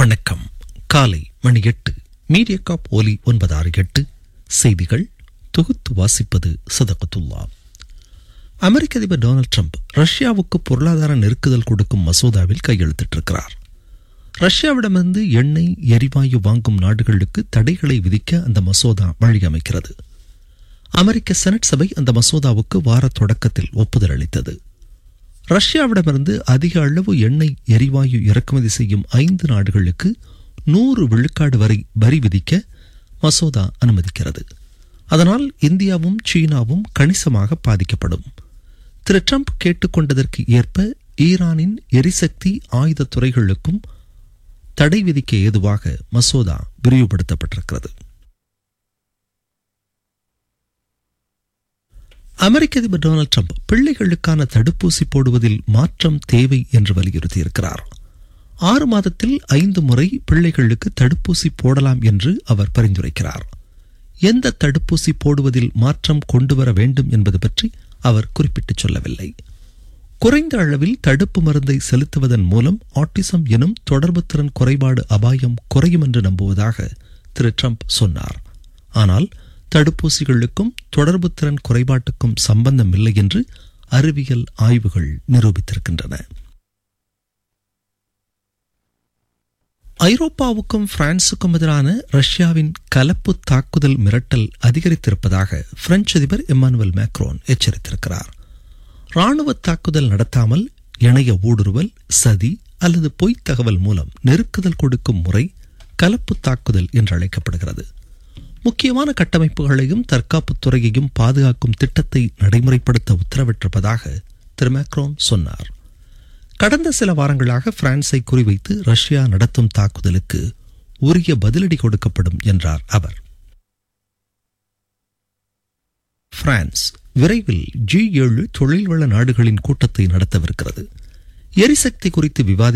வணக்கம் காலை மணி எட்டு மீடியா காப் ஒலி ஒன்பது ஆறு எட்டு செய்திகள் தொகுத்து வாசிப்பது சதகத்துல்லா அமெரிக்க அதிபர் டொனால்ட் ட்ரம்ப் ரஷ்யாவுக்கு பொருளாதார நெருக்குதல் கொடுக்கும் மசோதாவில் கையெழுத்திட்டிருக்கிறார் ரஷ்யாவிடமிருந்து எண்ணெய் எரிவாயு வாங்கும் நாடுகளுக்கு தடைகளை விதிக்க அந்த மசோதா வழியமைக்கிறது அமெரிக்க செனட் சபை அந்த மசோதாவுக்கு வார தொடக்கத்தில் ஒப்புதல் அளித்தது ரஷ்யாவிடமிருந்து அதிக அளவு எண்ணெய் எரிவாயு இறக்குமதி செய்யும் ஐந்து நாடுகளுக்கு நூறு விழுக்காடு வரை வரி விதிக்க மசோதா அனுமதிக்கிறது அதனால் இந்தியாவும் சீனாவும் கணிசமாக பாதிக்கப்படும் திரு ட்ரம்ப் கேட்டுக்கொண்டதற்கு ஏற்ப ஈரானின் எரிசக்தி ஆயுத துறைகளுக்கும் தடை விதிக்க ஏதுவாக மசோதா விரிவுபடுத்தப்பட்டிருக்கிறது அமெரிக்க அதிபர் டொனால்ட் ட்ரம்ப் பிள்ளைகளுக்கான தடுப்பூசி போடுவதில் மாற்றம் தேவை என்று வலியுறுத்தியிருக்கிறார் ஆறு மாதத்தில் ஐந்து முறை பிள்ளைகளுக்கு தடுப்பூசி போடலாம் என்று அவர் பரிந்துரைக்கிறார் எந்த தடுப்பூசி போடுவதில் மாற்றம் கொண்டு வர வேண்டும் என்பது பற்றி அவர் குறிப்பிட்டு சொல்லவில்லை குறைந்த அளவில் தடுப்பு மருந்தை செலுத்துவதன் மூலம் ஆட்டிசம் எனும் தொடர்பு திறன் குறைபாடு அபாயம் குறையும் என்று நம்புவதாக திரு ட்ரம்ப் சொன்னார் ஆனால் தடுப்பூசிகளுக்கும் தொடர்பு திறன் குறைபாட்டுக்கும் சம்பந்தம் இல்லை என்று அறிவியல் ஆய்வுகள் நிரூபித்திருக்கின்றன ஐரோப்பாவுக்கும் பிரான்சுக்கும் எதிரான ரஷ்யாவின் கலப்பு தாக்குதல் மிரட்டல் அதிகரித்திருப்பதாக பிரெஞ்சு அதிபர் இம்மானுவல் மேக்ரோன் எச்சரித்திருக்கிறார் ராணுவ தாக்குதல் நடத்தாமல் இணைய ஊடுருவல் சதி அல்லது பொய்த் தகவல் மூலம் நெருக்குதல் கொடுக்கும் முறை கலப்பு தாக்குதல் என்று அழைக்கப்படுகிறது முக்கியமான கட்டமைப்புகளையும் தற்காப்புத் துறையையும் பாதுகாக்கும் திட்டத்தை நடைமுறைப்படுத்த உத்தரவிட்டிருப்பதாக திரு மேக்ரோன் சொன்னார் கடந்த சில வாரங்களாக பிரான்ஸை குறிவைத்து ரஷ்யா நடத்தும் தாக்குதலுக்கு உரிய பதிலடி கொடுக்கப்படும் என்றார் அவர் பிரான்ஸ் விரைவில் ஜி ஏழு தொழில்வள நாடுகளின் கூட்டத்தை நடத்தவிருக்கிறது எரிசக்தி குறித்து விவாதி